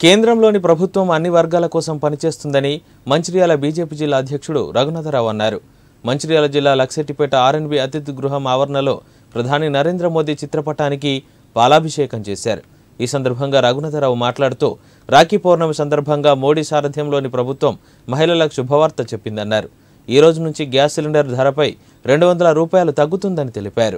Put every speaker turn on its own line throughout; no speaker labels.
కేంద్రంలోని ప్రభుత్వం అన్ని వర్గాల కోసం పనిచేస్తుందని మంచిర్యాల బీజేపీ జిల్లా అధ్యక్షుడు రఘునాథరావు అన్నారు మంచిర్యాల జిల్లా లక్సెట్టిపేట ఆర్ఎన్బి అతిథి గృహం ఆవరణలో ప్రధాని నరేంద్ర మోదీ చిత్రపటానికి పాలాభిషేకం చేశారు ఈ సందర్భంగా రఘునాథరావు మాట్లాడుతూ రాఖీ పౌర్ణమి సందర్భంగా మోడీ సారథ్యంలోని ప్రభుత్వం మహిళలకు శుభవార్త చెప్పిందన్నారు ఈ రోజు నుంచి గ్యాస్ సిలిండర్ ధరపై రెండు వందల రూపాయలు తగ్గుతుందని తెలిపారు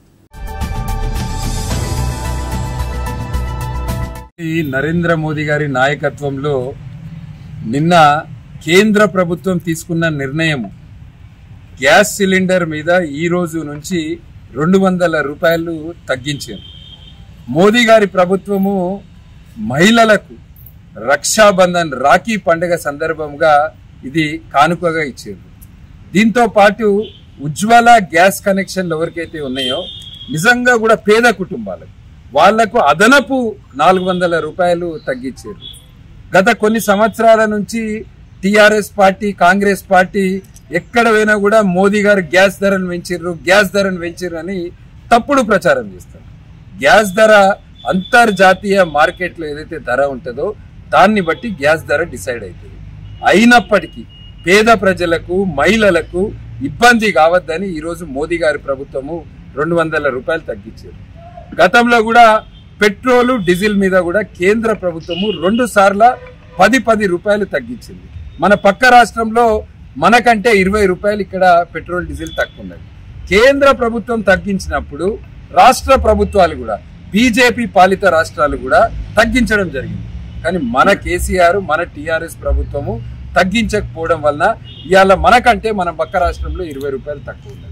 ఈ నరేంద్ర మోదీ గారి నాయకత్వంలో నిన్న కేంద్ర ప్రభుత్వం తీసుకున్న నిర్ణయం గ్యాస్ సిలిండర్ మీద ఈ రోజు నుంచి రెండు వందల రూపాయలు తగ్గించారు మోదీ గారి ప్రభుత్వము మహిళలకు రక్షాబంధన్ రాఖీ పండుగ సందర్భంగా ఇది కానుకగా ఇచ్చారు దీంతో పాటు ఉజ్వల గ్యాస్ కనెక్షన్లు ఎవరికైతే ఉన్నాయో నిజంగా కూడా పేద కుటుంబాలకు వాళ్లకు అదనపు నాలుగు వందల రూపాయలు తగ్గించారు గత కొన్ని సంవత్సరాల నుంచి టిఆర్ఎస్ పార్టీ కాంగ్రెస్ పార్టీ ఎక్కడ పోయినా కూడా మోదీ గారు గ్యాస్ ధరను పెంచిర్రు గ్యాస్ ధరను పెంచిర్రు అని తప్పుడు ప్రచారం చేస్తారు గ్యాస్ ధర అంతర్జాతీయ మార్కెట్లో ఏదైతే ధర ఉంటుందో దాన్ని బట్టి గ్యాస్ ధర డిసైడ్ అవుతుంది అయినప్పటికీ పేద ప్రజలకు మహిళలకు ఇబ్బంది కావద్దని ఈరోజు మోదీ గారి ప్రభుత్వము రెండు వందల రూపాయలు తగ్గించారు గతంలో కూడా పెట్రోలు డీజిల్ మీద కూడా కేంద్ర ప్రభుత్వము రెండు సార్ల పది పది రూపాయలు తగ్గించింది మన పక్క రాష్ట్రంలో మనకంటే ఇరవై రూపాయలు ఇక్కడ పెట్రోల్ డీజిల్ తక్కువ ఉన్నది కేంద్ర ప్రభుత్వం తగ్గించినప్పుడు రాష్ట్ర ప్రభుత్వాలు కూడా బీజేపీ పాలిత రాష్ట్రాలు కూడా తగ్గించడం జరిగింది కానీ మన కేసీఆర్ మన టిఆర్ఎస్ ప్రభుత్వము తగ్గించకపోవడం వలన ఇవాళ మనకంటే మన పక్క రాష్ట్రంలో ఇరవై రూపాయలు తక్కువ ఉన్నది